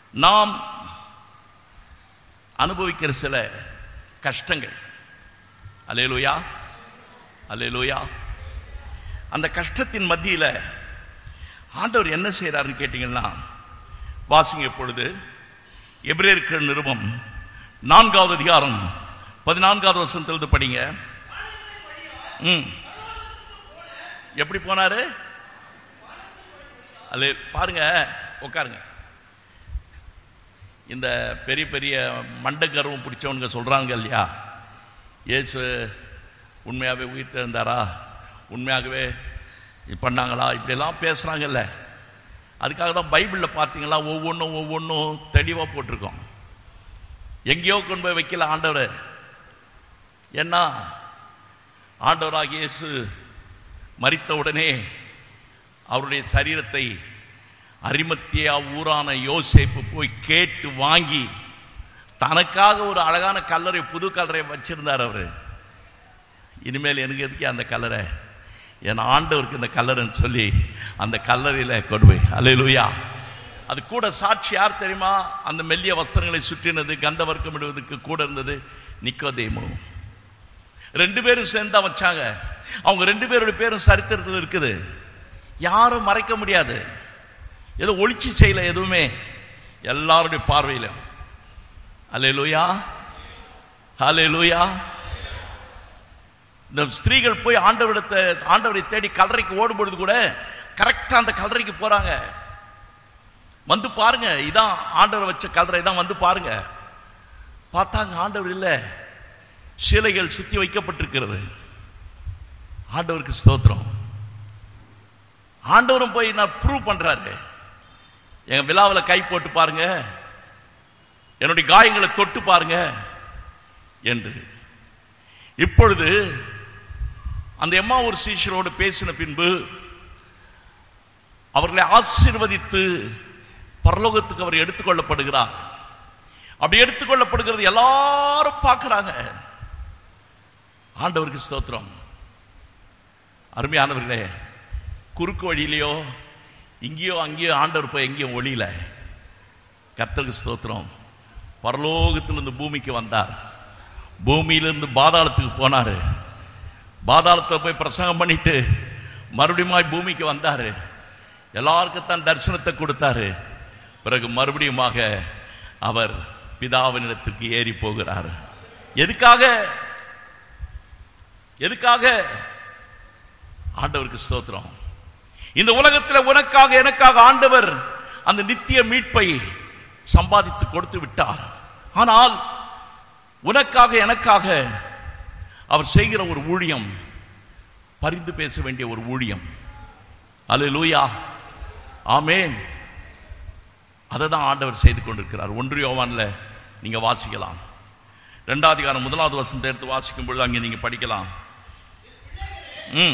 நாம் அனுபவிக்கிற சில கஷ்டங்கள் அலேலுயா அலேலுயா அந்த கஷ்டத்தின் மத்தியில ஆண்டவர் என்ன செய்றாருன்னு கேட்டீங்கன்னா வாசிங்க இப்பொழுது எபிரேயர்கள் நிருபம் நான்காவது அதிகாரம் பதினான்காவது வசனத்திலிருந்து படிங்க ம் எப்படி போனாரு அல்ல பாருங்க உட்காருங்க இந்த பெரிய பெரிய மண்ட கர்வம் பிடிச்சவனுங்க சொல்றாங்க இல்லையா இயேசு உண்மையாகவே உயிர் தெரிந்தாரா உண்மையாகவே பண்ணாங்களா இப்படியெல்லாம் பேசுகிறாங்கல்ல அதுக்காக தான் பைபிளில் பார்த்தீங்களா ஒவ்வொன்றும் ஒவ்வொன்றும் தெளிவாக போட்டிருக்கோம் எங்கேயோ கொண்டு போய் வைக்கல ஆண்டவர் ஏன்னா ஆண்டவராக இயேசு மரித்த உடனே அவருடைய சரீரத்தை அரிமத்தியா ஊரான யோசேப்பு போய் கேட்டு வாங்கி தனக்காக ஒரு அழகான கல்லறை புது கல்லறை வச்சிருந்தார் அவர் இனிமேல் எனக்கு எதுக்கு அந்த கல்லறை என் ஆண்டவருக்கு இந்த கல்லறைன்னு சொல்லி அந்த கல்லறையில் கொண்டு போய் அல்லேலூயா அது கூட சாட்சி யார் தெரியுமா அந்த மெல்லிய வஸ்திரங்களை சுற்றினது கந்த வர்க்கம் இடுவதற்கு கூட இருந்தது நிக்கோதேமு ரெண்டு பேரும் சேர்ந்து தான் வச்சாங்க அவங்க ரெண்டு பேருடைய பேரும் சரித்திரத்தில் இருக்குது யாரும் மறைக்க முடியாது ஏதோ ஒளிச்சு செய்யல எதுவுமே எல்லாருடைய பார்வையில அல்லேலூயா ஹalleluya இந்த ஸ்திரீகள் போய் ஆண்டவரிடத்தை ஆண்டவரை தேடி கல்லறைக்கு ஓடும்பொழுது கூட கரெக்டா அந்த கல்லறைக்கு போறாங்க வந்து பாருங்க இதான் ஆண்டவர் வச்ச கல்லறை தான் வந்து பாருங்க பார்த்தாங்க ஆண்டவர் இல்லை சிலைகள் சுத்தி வைக்கப்பட்டிருக்கிறது ஆண்டவருக்கு ஸ்தோத்திரம் ஆண்டவரும் போய் நான் ப்ரூவ் பண்றாரு என் விழாவில் கை போட்டு பாருங்க என்னுடைய காயங்களை தொட்டு பாருங்க என்று இப்பொழுது அந்த எம்மா ஒரு சீஷரோடு பேசின பின்பு அவர்களை ஆசீர்வதித்து பரலோகத்துக்கு அவர் எடுத்துக்கொள்ளப்படுகிறார் அப்படி எடுத்துக்கொள்ளப்படுகிறது எல்லாரும் பார்க்கிறாங்க ஆண்டவருக்கு ஸ்தோத்திரம் அருமையானவர்களே குறுக்கு வழியிலையோ இங்கேயோ அங்கேயோ ஆண்டவர் போய் எங்கேயும் ஒளியில கர்த்தருக்கு ஸ்தோத்திரம் பரலோகத்திலிருந்து பூமிக்கு வந்தார் பூமியிலிருந்து பாதாளத்துக்கு போனாரு பாதாளத்தில் போய் பிரசங்கம் பண்ணிட்டு மறுபடியும் பூமிக்கு வந்தாரு எல்லாருக்கும் தான் தரிசனத்தை கொடுத்தாரு பிறகு மறுபடியுமாக அவர் பிதாவினிடத்திற்கு ஏறி போகிறார் எதுக்காக எதுக்காக ஆண்டவருக்கு ஸ்தோத்திரம் இந்த உலகத்தில் உனக்காக எனக்காக ஆண்டவர் அந்த நித்திய மீட்பை சம்பாதித்து கொடுத்து விட்டார் ஆனால் உனக்காக எனக்காக அவர் செய்கிற ஒரு ஊழியம் பரிந்து பேச வேண்டிய ஒரு ஊழியம் அல்லேலூயா ஆமேன் அதை தான் ஆண்டவர் செய்து கொண்டிருக்கிறார் ஒன்று யோவான்ல நீங்க வாசிக்கலாம் ரெண்டாவது அதிகாரம் முதலாவது வசனத்தை எடுத்து வாசிக்கும் பொழுது அங்கே நீங்க படிக்கலாம் ம்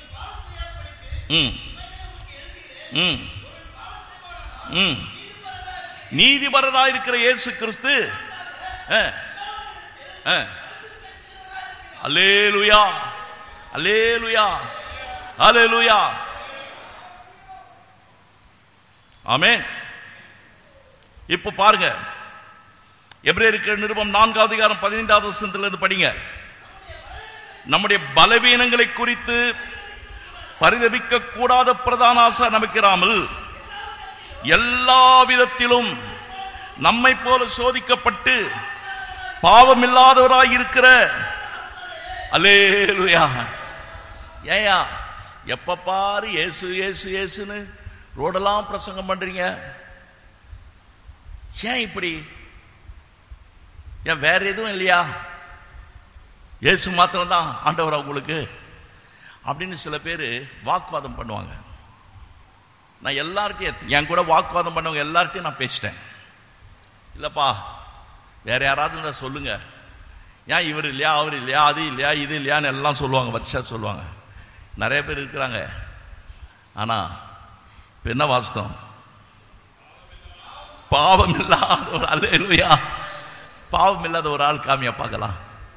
ம் ம் ம் நீதிபரராயிருக்கிற இயேசு கிறிஸ்து அஹ், அஹ். அல்லேலுயா அல்லேலுயா அல்லேலுயா ஆமென் இப்போ பாருங்க எபிரேயருக்கு நிருபம் நான்காவது அதிகாரம் பதினைந்தாவது வசனத்திலிருந்து படிங்க நம்முடைய பலவீனங்களை குறித்து பரிதபிக்க கூடாத பிரதான ஆசை நமக்கிறாமல் எல்லா விதத்திலும் நம்மை போல சோதிக்கப்பட்டு பாவமில்லாதவராய் இருக்கிற அல்லேலுயா ஏயா எப்ப பாரு இயேசு இயேசு இயேசுன்னு ரோடெல்லாம் பிரசங்கம் பண்றீங்க ஏன் இப்படி ஏன் வேற எதுவும் இல்லையா இயேசு மாத்திரம் தான் ஆண்டவர் உங்களுக்கு அப்படின்னு சில பேர் வாக்குவாதம் பண்ணுவாங்க நான் எல்லார்ட்டையும் என் கூட வாக்குவாதம் பண்ணவங்க எல்லார்ட்டையும் நான் பேசிட்டேன் இல்லப்பா வேற யாராவது இருந்தா சொல்லுங்க ஏன் இவர் இல்லையா அவர் இல்லையா அது இல்லையா இது இல்லையான்னு எல்லாம் சொல்லுவாங்க வருஷா சொல்லுவாங்க நிறைய பேர் இருக்கிறாங்க ஆனா இப்ப என்ன வாஸ்தவம் பாவம் இல்லாத ஒரு அல்லேலூயா பாவம் இல்லாத ஒரு ஆள் காமியா பார்க்கலாம்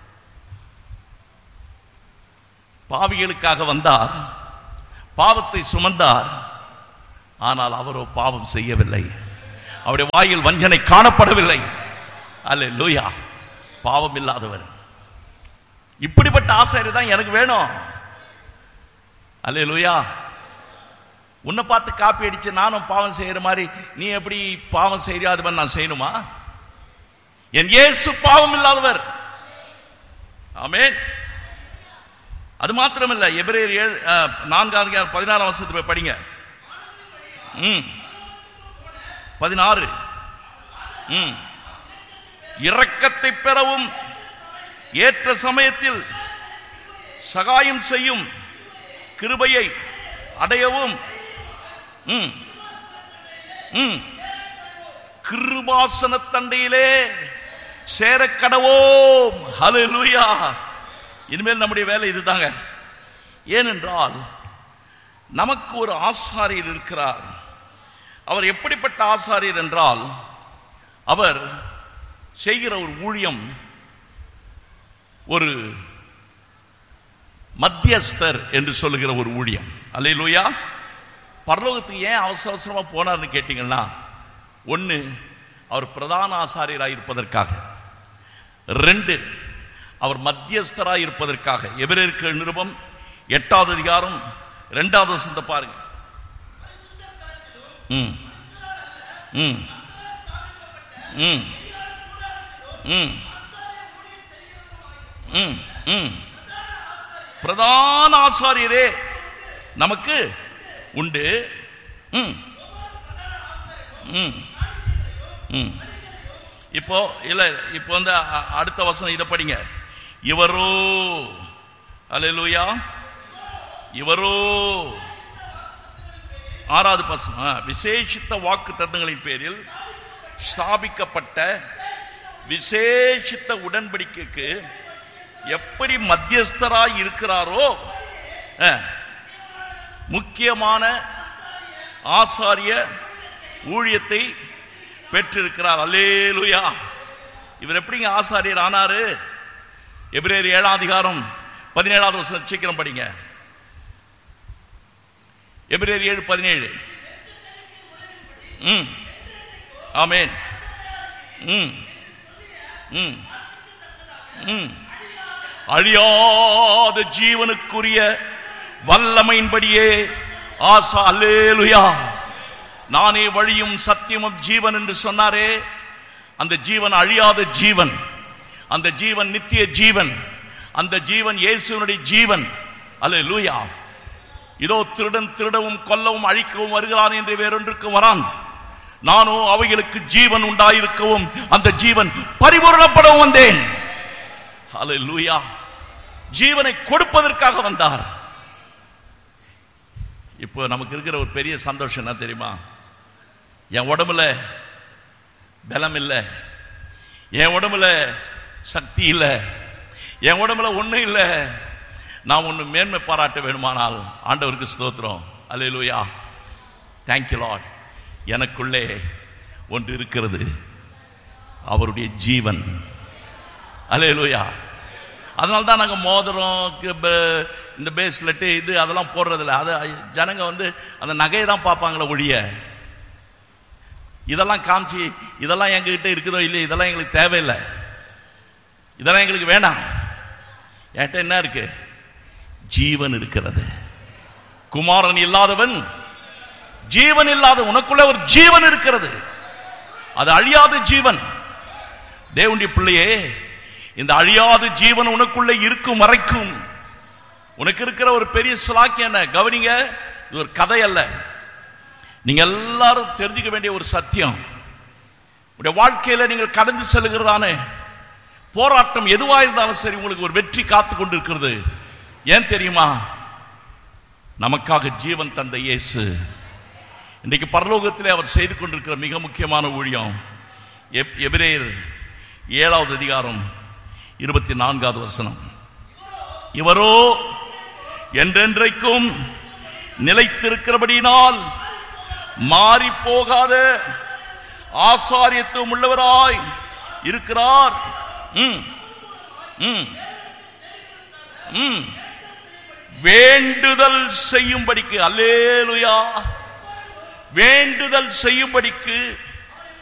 பாவிகளுக்காக வந்தார் பாவத்தை சுமந்தார் ஆனால் அவரோ பாவம் செய்யவில்லை அவருடைய வாயில் வஞ்சனை காணப்படவில்லை அல்ல லூயா பாவம் இல்லாதவர் இப்படிப்பட்ட ஆசாரியர் தான் எனக்கு வேணும் அல்ல லூயா உன்னை பார்த்து காப்பி அடிச்சு நானும் பாவம் செய்யற மாதிரி நீ எப்படி பாவம் செய்யறியா அது மாதிரி நான் செய்யணுமா என் இயேசு பாவம் இல்லாதவர் ஆமென் அது மாத்திரமல்ல எபிரேயர் ஏழு அஹ், நான்காவது அதிகாரம் பதினாறாம் வருஷத்து போய் படிங்க ம் பதினாறு ம் இரக்கத்தை பெறவும் ஏற்ற சமயத்தில் சகாயம் செய்யும் கிருபையை அடையவும் ம் ம் கிருபாசன தண்டையிலே சேரக்கடவோம் ஹalleluya இனிமேல் நம்முடைய வேலை இதுதாங்க ஏனென்றால் நமக்கு ஒரு ஆசாரியர் இருக்கிறார் அவர் எப்படிப்பட்ட ஆசாரியர் என்றால் அவர் செய்கிற ஒரு ஊழியம் ஒரு மத்தியஸ்தர் என்று சொல்லுகிற ஒரு ஊழியம் அல்லேலூயா பரலோகத்துக்கு ஏன் அவசர அவசரமா போனார்னு கேட்டீங்கன்னா ஒன்று அவர் பிரதான ஆசாரியராக இருப்பதற்காக ரெண்டு அவர் மத்தியஸ்தராக இருப்பதற்காக எபிரேயருக்கு நிருபம் எட்டாவது அதிகாரம் ரெண்டாவது வசனத்தை பாருங்க ம் ம் ம் ம் ம் ம் பிரதான ஆசாரியரே நமக்கு உண்டு ம் ம் ம் இப்போ இல்ல இப்போ வந்து அ- அடுத்த வசனம் இதை படிங்க இவரோ அல்லேலூயா இவரோ ஆறாவது பசங்க விசேஷித்த வாக்கு தத்தங்களின் பேரில் ஸ்தாபிக்கப்பட்ட விசேஷித்த உடன்படிக்கைக்கு எப்படி மத்தியஸ்தராய் இருக்கிறாரோ அஹ், முக்கியமான ஆசாரிய ஊழியத்தை பெற்றிருக்கிறார் அல்லேலுயா இவர் எப்படிங்க ஆசாரியர் ஆனாரு எபிரேயர் ஏழாம் அதிகாரம் பதினேழாவது வருஷம் சீக்கிரம் படிங்க எபிரேயர் ஏழு பதினேழு ம் ஆமென் ம் ம் ம் அழியாத ஜீவனுக்குரிய வல்லமையின்படியே ஆசா அல்லேலுயா நானே வழியும் சத்தியமும் ஜீவன் என்று சொன்னாரே அந்த ஜீவன் அழியாத ஜீவன் அந்த ஜீவன் நித்திய ஜீவன் அந்த ஜீவன் இயேசுவனுடைய ஜீவன் அல்லேலூயா இதோ திருடன் திருடவும் கொல்லவும் அழிக்கவும் வருகிறான் என்று வேறொன்றுக்கும் வரான் நானோ அவைகளுக்கு ஜீவன் உண்டாயிருக்கவும் அந்த ஜீவன் பரிபூரணப்படவும் வந்தேன் ஹalleluya ஜீவனை கொடுப்பதற்காக வந்தார் இப்போ நமக்கு இருக்கிற ஒரு பெரிய சந்தோஷம் என்ன தெரியுமா என் உடம்புல பலம் இல்லை என் உடம்புல சக்தி இல்லை என் உடம்புல ஒண்ணும் இல்லை நான் ஒன்று மேன்மை பாராட்ட வேணுமானால் ஆண்டவருக்கு ஸ்தோத்திரம் அல்லேலூயா தேங்க்யூ லார்ட் எனக்குள்ளே ஒன்று இருக்கிறது அவருடைய ஜீவன் அல்லேலூயா அதனால தான் நாங்கள் மோதிரம் க- ப- இந்த பேஸ்லெட்டு இது அதெல்லாம் போடுறதில்ல அது ஜனங்க வந்து அந்த நகையை தான் பார்ப்பாங்களே ஒழிய இதெல்லாம் காமிச்சு இதெல்லாம் எங்ககிட்ட இருக்குதோ இல்லையோ இதெல்லாம் எங்களுக்கு தேவையில்லை இதெல்லாம் எங்களுக்கு வேணாம் என்கிட்ட என்ன இருக்கு ஜீவன் இருக்கிறது குமாரன் இல்லாதவன் ஜீவன் இல்லாத உனக்குள்ள ஒரு ஜீவன் இருக்கிறது அது அழியாத ஜீவன் தேவனுடைய பிள்ளையே இந்த அழியாத ஜீவன் உனக்குள்ள இருக்கும் வரைக்கும் உனக்கு இருக்கிற ஒரு பெரிய சிலாக்கியம் என்ன கவனிங்க இது ஒரு கதை அல்ல நீங்க எல்லாரும் தெரிஞ்சுக்க வேண்டிய ஒரு சத்தியம் உடைய வாழ்க்கையில நீங்கள் கடந்து செல்லுகிறதானே போராட்டம் எதுவா இருந்தாலும் சரி உங்களுக்கு ஒரு வெற்றி காத்து கொண்டிருக்கிறது ஏன் தெரியுமா நமக்காக ஜீவன் தந்த இயேசு இன்றைக்கு பரலோகத்திலே அவர் செய்து கொண்டிருக்கிற மிக முக்கியமான ஊழியம் எப்- எபிரேயர் ஏழாவது அதிகாரம் இருபத்தி நான்காவது வசனம் இவரோ என்றென்றைக்கும் நிலைத்திருக்கிறபடியினால் மாறி போகாத ஆசாரியத்துவம் உள்ளவராய் இருக்கிறார் ம், ம், ம். வேண்டுதல் செய்யும்படிக்கு அல்லேலுயா வேண்டுதல் செய்யும்படிக்கு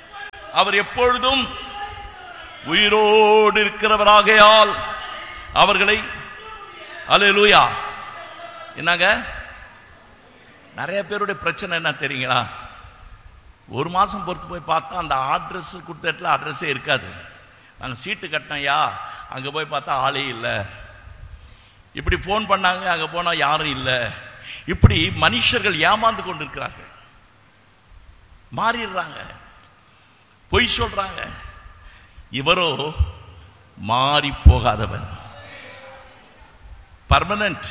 அவர் எப்பொழுதும் உயிரோடு இருக்கிறவராகையால் அவர்களை அல்லேலூயா என்னங்க நிறைய பேருடைய பிரச்சனை என்ன தெரியுங்களா ஒரு மாசம் பொறுத்து போய் பார்த்தா அந்த அட்ரஸ் கொடுத்த இடத்துல அட்ரஸே இருக்காது நாங்கள் சீட்டு கட்டினோம்யா அங்கே போய் பார்த்தா ஆளே இல்லை இப்படி ஃபோன் பண்ணாங்க அங்கே போனால் யாரும் இல்லை இப்படி மனுஷர்கள் ஏமாந்து கொண்டிருக்கிறார்கள் மாறிடுறாங்க பொய் சொல்றாங்க இவரோ மாறி போகாதவர் பர்மனன்ட்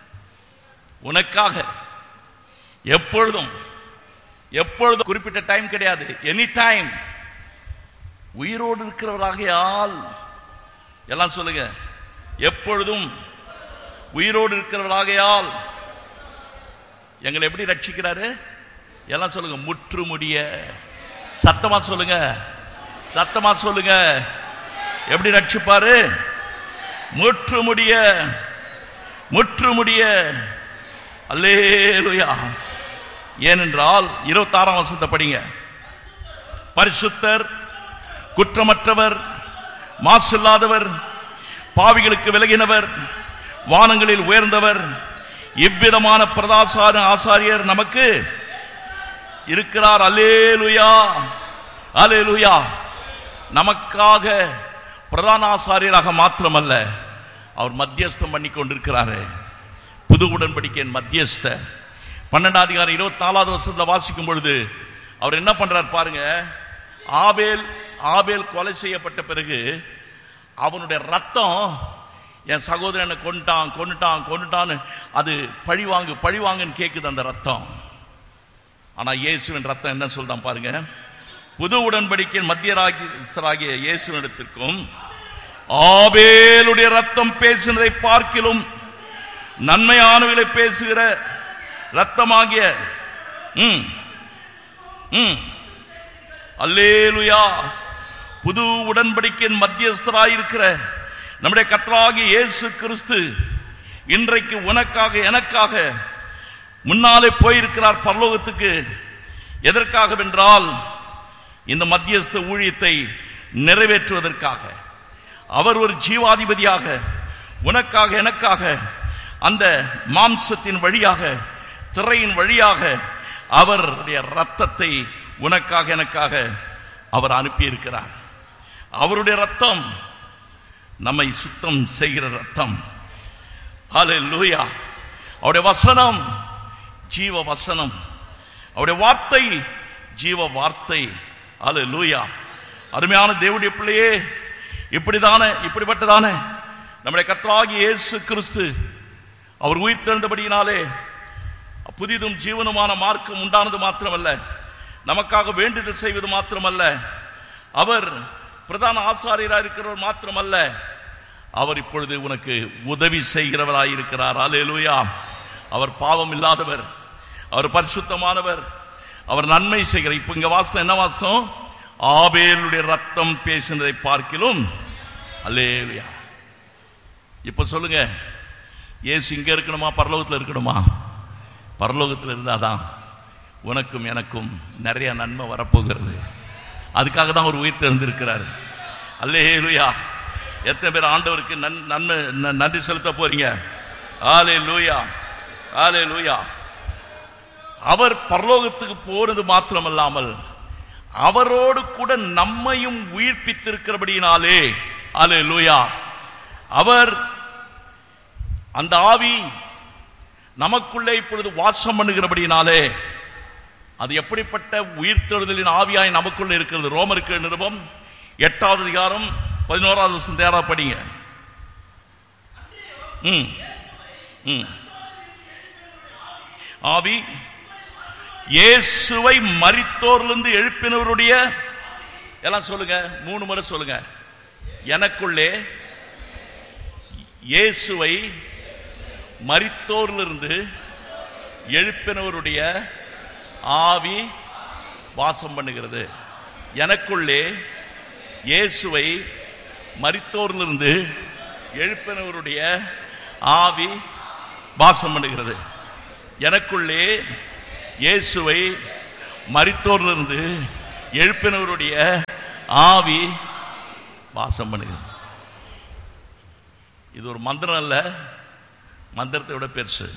உனக்காக எப்பொழுதும் எப்பொழுதும் குறிப்பிட்ட டைம் கிடையாது எனி டைம் உயிரோடு இருக்கிறவராகையால் எல்லாம் சொல்லுங்க எப்பொழுதும் உயிரோடு இருக்கிறவராகையால் எங்களை எப்படி ரட்சிக்கிறாரு எல்லாம் சொல்லுங்க முற்று முடிய சத்தமா சொல்லுங்க சத்தமா சொல்லுங்க எப்படி ரட்சிப்பாரு முற்று முடிய முற்று முடிய அல்லேலுயா ஏனென்றால் இருபத்தாறாம் வசனத்தை படிங்க பரிசுத்தர் குற்றமற்றவர் மாசில்லாதவர் பாவிகளுக்கு விலகினவர் வானங்களில் உயர்ந்தவர் இவ்விதமான பிரதாசார ஆசாரியர் நமக்கு இருக்கிறார் அல்லேலுயா அல்லேலுயா நமக்காக பிரதான ஆசாரியராக மாத்திரமல்ல அவர் மத்தியஸ்தம் பண்ணி கொண்டிருக்கிறாரு புது உடன்படிக்கையின் மத்தியஸ்தர் பன்னெண்டாம் அதிகாரம் இருபத்தி நாலாவது வருஷத்துல வாசிக்கும் பொழுது அவர் என்ன பண்றார் பாருங்க ஆபேல் ஆபேல் கொலை செய்யப்பட்ட பிறகு அவனுடைய ரத்தம் என் சகோதரனை கொண்டுட்டான் கொண்டுட்டான் கொண்டுட்டான்னு அது பழிவாங்கு பழிவாங்குன்னு கேக்குது அந்த ரத்தம் ஆனா இயேசுவின் ரத்தம் என்ன சொல்றான் பாருங்க புது உடன்படிக்கையின் மத்தியராகிய இயேசுவினிடத்திற்கும் ஆபேலுடைய ரத்தம் பேசினதை பார்க்கிலும் நன்மையானவர்களை பேசுகிற ரத்தமாகிய ம், ம், அல்லேலுயா புது உடன்படிக்கையின் மத்தியஸ்தராயிருக்கிற நம்முடைய கர்த்தராகிய இயேசு கிறிஸ்து இன்றைக்கு உனக்காக எனக்காக முன்னாலே போயிருக்கிறார் பரலோகத்துக்கு எதற்காக வென்றால் இந்த மத்தியஸ்த ஊழியத்தை நிறைவேற்றுவதற்காக அவர் ஒரு ஜீவாதிபதியாக உனக்காக எனக்காக அந்த மாம்சத்தின் வழியாக திரையின் வழியாக அவருடைய ரத்தத்தை உனக்காக எனக்காக அவர் அனுப்பியிருக்கிறார் அவருடைய ரத்தம் நம்மை சுத்தம் செய்கிற ரத்தம் ஹalleluya அவருடைய வசனம் ஜீவ வசனம் அவருடைய வார்த்தை ஜீவ வார்த்தை ஹalleluya அருமையான தேவனுடைய பிள்ளையே இப்படிதானே இப்படிப்பட்டதானே நம்முடைய கர்த்தராகிய இயேசு கிறிஸ்து அவர் உயிர் தெழுந்தபடியினாலே புதிதும் ஜீவனுமான மார்க்கம் உண்டானது மாத்திரமல்ல நமக்காக வேண்டுதல் செய்வது மாத்திரமல்ல அவர் பிரதான ஆசாரியராக இருக்கிறவர் மாத்திரமல்ல அவர் இப்பொழுது உனக்கு உதவி செய்கிறவராய் இருக்கிறார் அல்லேலூயா அவர் பாவம் இல்லாதவர் அவர் பரிசுத்தமானவர் அவர் நன்மை செய்கிற இப்ப இங்க வாசம் என்ன வாசம் ஆபேலுடைய ரத்தம் பேசினதை பார்க்கிலும் அல்லேலூயா இப்ப சொல்லுங்க இயேசு இங்க இருக்கணுமா பரலோகத்தில் இருக்கணுமா பரலோகத்தில் இருந்தாதான் உனக்கும் எனக்கும் நிறைய நன்மை வரப்போகிறது அதுக்காக தான் அவர் உயிர் தெரிந்திருக்கிறார் அல்லேலூயா எத்தனை பேர் ஆண்டவருக்கு நன் நன்மை ந- நன்றி செலுத்த போறீங்க ஆலே லூயா ஆலே லூயா அவர் பரலோகத்துக்கு போறது மாத்திரமல்லாமல் அவரோடு கூட நம்மையும் உயிர்ப்பித்திருக்கிறபடியினாலே ஆலே லூயா அவர் அந்த ஆவி நமக்குள்ளே இப்பொழுது வாசம் பண்ணுகிறபடியினாலே அது எப்படிப்பட்ட உயிர்த்தெழுதலின் ஆவியாய் நமக்குள்ள இருக்கிறது ரோமருக்கு நிருபம் எட்டாவது அதிகாரம் பதினோராவது வருஷம் தேரா படிங்க ம் ம் ஆவி இயேசுவை மரித்தோரிலிருந்து எழுப்பினவருடைய எல்லாம் சொல்லுங்க மூணு முறை சொல்லுங்க எனக்குள்ளே இயேசுவை மரித்தோரிலிருந்து எழுப்பினவருடைய ஆவி வாசம் பண்ணுகிறது எனக்குள்ளே இயேசுவை மரித்தோரிலிருந்து எழுப்பினவருடைய ஆவி வாசம் பண்ணுகிறது எனக்குள்ளே இயேசுவை மரித்தோரிலிருந்து எழுப்பினவருடைய ஆவி வாசம் பண்ணுகிறது இது ஒரு மந்திரம் அல்ல மந்திரத்தை விட பெருசு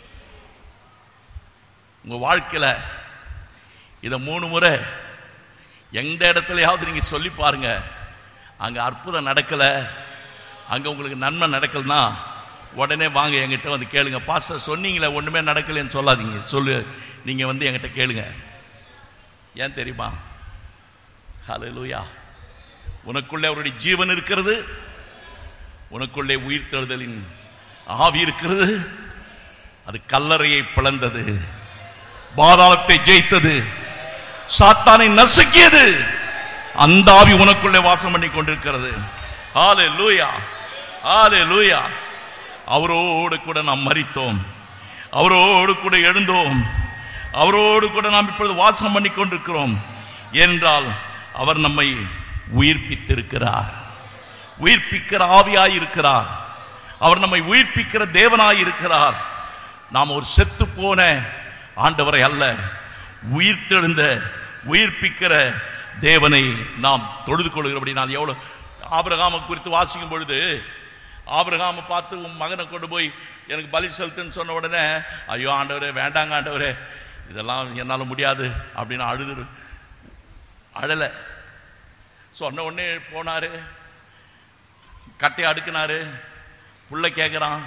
உங்க வாழ்க்கையில இதை மூணு முறை எந்த இடத்துலயாவது நீங்க சொல்லி பாருங்க அங்க அற்புதம் நடக்கல அங்க உங்களுக்கு நன்மை நடக்கலனா உடனே வாங்க என்கிட்ட வந்து கேளுங்க பாஸ்டர் சொன்னீங்களே ஒண்ணுமே நடக்கலைன்னு சொல்லாதீங்க சொல்லு நீங்க வந்து என்கிட்ட கேளுங்க ஏன் தெரியுமா ஹalleluya உனக்குள்ளே அவருடைய ஜீவன் இருக்கிறது உனக்குள்ளே உயிர் தெழுதலின் ஆவி இருக்கிறது அது கல்லறையை பிளந்தது பாதாளத்தை ஜெயித்தது சாத்தானை நசுக்கியது அந்த ஆவி உனக்குள்ளே வாசம் பண்ணி கொண்டிருக்கிறது ஆலே லூயா ஆலே லூயா அவரோடு கூட நாம் மரித்தோம் அவரோடு கூட எழுந்தோம் அவரோடு கூட நாம் இப்பொழுது வாசம் பண்ணி கொண்டிருக்கிறோம் என்றால் அவர் நம்மை உயிர்ப்பித்திருக்கிறார் உயிர்ப்பிக்கிற ஆவியாய் இருக்கிறார் அவர் நம்மை உயிர்ப்பிக்கிற தேவனாய் இருக்கிறார் நாம் ஒரு செத்து போன ஆண்டவரை அல்ல உயிர்த்தெழுந்த உயிர்ப்பிக்கிற தேவனை நாம் தொழுது கொள்கிறபடி நான் எவ்வளவு ஆபிரகாமை குறித்து வாசிக்கும் பொழுது ஆபிரகாமை பார்த்து உன் மகனை கொண்டு போய் எனக்கு பலி செலுத்துன்னு சொன்ன உடனே ஐயோ ஆண்டவரே வேண்டாங்க ஆண்டவரே இதெல்லாம் என்னால் முடியாது அப்படின்னு அழுது அழலை சொன்ன உடனே போனாரு கட்டையை அடுக்கினாரு புள்ள கேட்குறான்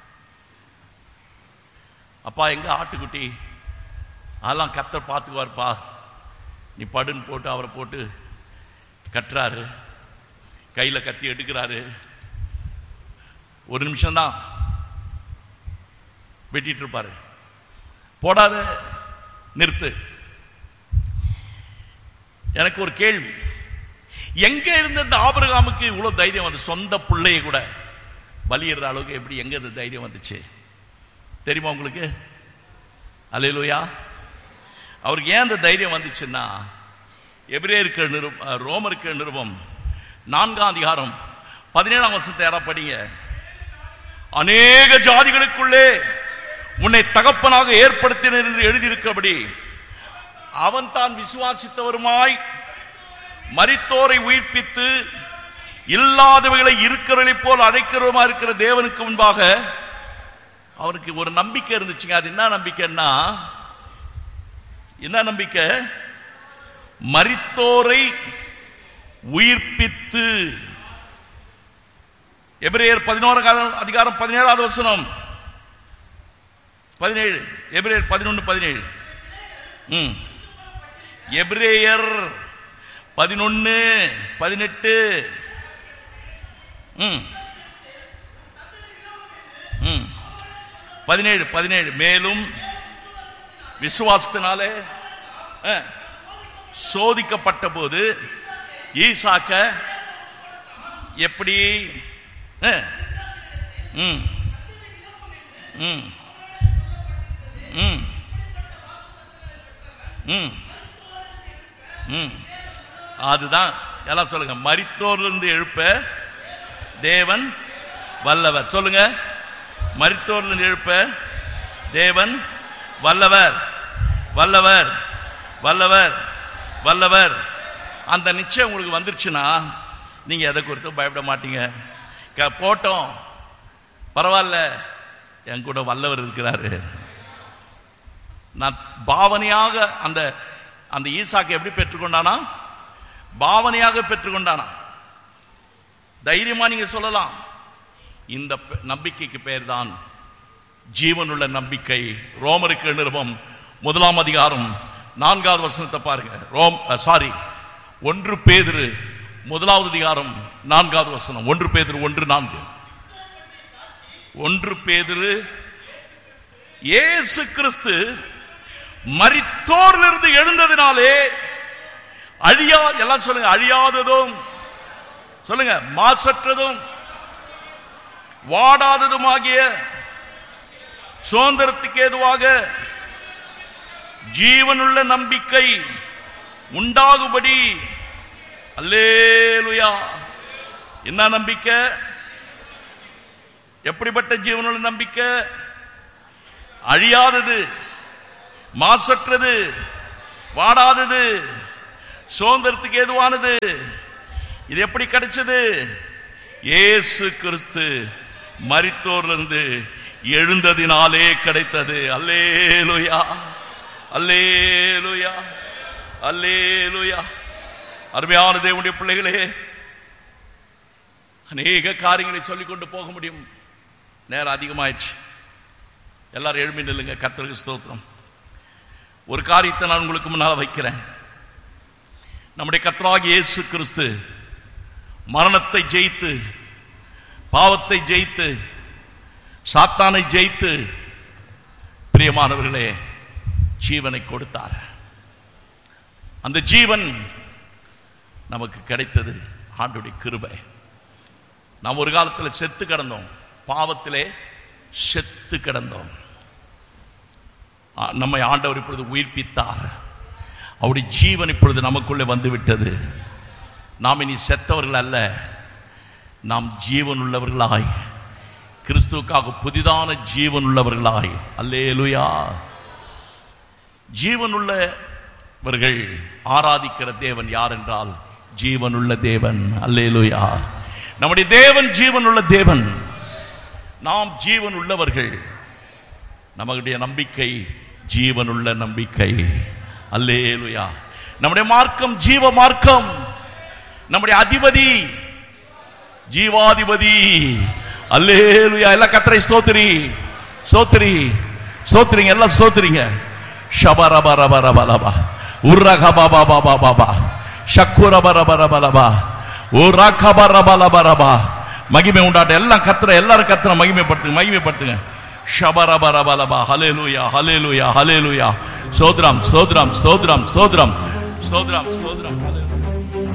அப்பா எங்க ஆட்டுக்குட்டி அதெல்லாம் கத்தர் பார்த்துக்குவார்ப்பா நீ படுன்னு போட்டு அவரை போட்டு கட்டுறாரு கையில் கத்தி எடுக்கிறாரு ஒரு நிமிஷம்தான் வெட்டிட்டு இருப்பாரு போடாத நிறுத்து எனக்கு ஒரு கேள்வி எங்க இருந்த இந்த ஆபிரகாமுக்கு இவ்வளவு தைரியம் வந்து சொந்த பிள்ளைய கூட பலியிடுற அளவுக்கு எப்படி எங்க இந்த தைரியம் வந்துச்சு தெரியுமா உங்களுக்கு அலையிலுயா அவருக்கு ஏன் இந்த தைரியம் வந்துச்சுன்னா எபிரேயருக்கு நிருப ரோமருக்கு நிருபம் நான்காம் அதிகாரம் பதினேழாம் வருஷத்தை யாரா படிங்க அநேக ஜாதிகளுக்குள்ளே உன்னை தகப்பனாக ஏற்படுத்தினர் என்று எழுதியிருக்கிறபடி அவன் தான் விசுவாசித்தவருமாய் மரித்தோரை உயிர்ப்பித்து இல்லாதவைகளை இருக்கிறவர்களைப் போல் அழைக்கிறவருமா இருக்கிற தேவனுக்கு முன்பாக அவனுக்கு ஒரு நம்பிக்கை இருந்துச்சுங்க அது என்ன நம்பிக்கைன்னா என்ன நம்பிக்கை மரித்தோரை உயிர்ப்பித்து எபிரேயர் பதினோரு அதிகாரம் பதினேழாவது வசனம் பதினேழு எபிரேயர் பதினொன்று பதினேழு ம் எபிரேயர் பதினொன்னு பதினெட்டு ம் ம் பதினேழு பதினேழு மேலும் விசுவாசத்தினாலே அஹ், சோதிக்கப்பட்ட போது ஈசாக்க எப்படி அஹ், ம் ம் ம் ம் ம் அதுதான் எல்லாம் சொல்லுங்க மரித்தோரிலிருந்து எழுப்ப தேவன் வல்லவர் சொல்லுங்க மரித்தோரிலிருந்து எழுப்ப தேவன் வல்லவர் வல்லவர் வல்லவர் வல்லவர் அந்த நிச்சயம் உங்களுக்கு வந்துருச்சுன்னா நீங்க எதை குறித்தும் பயப்பட மாட்டீங்க க- போட்டோம் பரவாயில்ல என் கூட வல்லவர் இருக்கிறாரு நான் பாவனையாக அந்த அந்த ஈசாக்கு எப்படி பெற்றுக்கொண்டானா பாவனையாக பெற்றுக்கொண்டானா தைரியமா நீங்க சொல்லலாம் இந்த பெ- நம்பிக்கைக்கு பெயர் தான் ஜீவனுள்ள நம்பிக்கை ரோமருக்கு நிருபம் முதலாம் அதிகாரம் நான்காவது வசனத்தை பாருங்க ரோம் சாரி ஒன்று பேதுரு முதலாவது அதிகாரம் நான்காவது வசனம் ஒன்று பேதுரு ஒன்று நான்கு ஒன்று பேதுரு இயேசு கிறிஸ்து மரித்தோரிலிருந்து எழுந்ததினாலே அழியா எல்லாம் சொல்லுங்க அழியாததும் சொல்லுங்க மாசற்றதும் வாடாததுமாகிய சுதந்திரத்துக்கு ஏதுவாக ஜீவனுள்ள நம்பிக்கை உண்டாகும்படி அல்லேலுயா என்ன நம்பிக்கை எப்படிப்பட்ட ஜீவனுள்ள நம்பிக்கை அழியாதது மாசற்றது வாடாதது சுதந்திரத்துக்கு ஏதுவானது இது எப்படி கிடைச்சது இயேசு கிறிஸ்து மரித்தோரிலிருந்து எழுந்ததினாலே கிடைத்தது அல்லேலுயா அல்லேலுயா அல்லேலுயா அருமையான தேவனுடைய பிள்ளைகளே அநேக காரியங்களை சொல்லிக் கொண்டு போக முடியும் நேரம் அதிகமாயிடுச்சு எல்லாரும் எழுப்பி நில்லுங்க கர்த்தருக்கு ஸ்தோத்திரம் ஒரு காரியத்தை நான் உங்களுக்கு முன்னால் வைக்கிறேன் நம்முடைய கர்த்தராகிய இயேசு கிறிஸ்து மரணத்தை ஜெயித்து பாவத்தை ஜெயித்து சாத்தானை ஜெயித்து பிரியமானவர்களே ஜீவனை கொடுத்தார் அந்த ஜீவன் நமக்கு கிடைத்தது ஆண்டுடைய கிருபை நாம் ஒரு காலத்தில் செத்து கிடந்தோம் பாவத்திலே செத்து கிடந்தோம் ஆ, நம்மை ஆண்டவர் இப்பொழுது உயிர்ப்பித்தார் அவருடைய ஜீவன் இப்பொழுது நமக்குள்ளே வந்து விட்டது நாம் இனி செத்தவர்கள் அல்ல நாம் ஜீவன் உள்ளவர்களாய் கிறிஸ்துவுக்காக புதிதான ஜீவன் உள்ளவர்களாய் அல்லேலுயா ஜீவன் உள்ளவர்கள் ஆராதிக்கிற தேவன் யார் என்றால் ஜீவனுள்ள தேவன் அல்லேலுயா நம்முடைய தேவன் ஜீவனுள்ள தேவன் நாம் ஜீவன் உள்ளவர்கள் நம்முடைய நம்பிக்கை ஜீவனுள்ள நம்பிக்கை அல்லேலுயா நம்முடைய மார்க்கம் ஜீவ மார்க்கம் நம்முடைய அதிபதி ஜீவாதிபதி அல்லேலுயா எல்லாம் கத்தரை ஸ்தோத்திரி ஸ்தோத்திரி ஸ்தோத்திரிங்க எல்லாம் ஸ்தோத்திரிங்க ஷபரபரபரபலபா உர்ரகபபபபபபா ஷக்குரபரபரபலபா உரகபரபலபரபா மகிமை உண்டாட்ட எல்லாம் கத்துற எல்லாரும் கத்துற மகிமைப்படுத்துங்க மகிமைப்படுத்துங்க ஷபரபரபலபா ஹலேலுயா ஹலேலுயா ஹலேலுயா சோத்ரம் சோத்ரம் சோத்ரம் சோத்ரம் சோத்ரம் சோத்ரம் ஹalleluya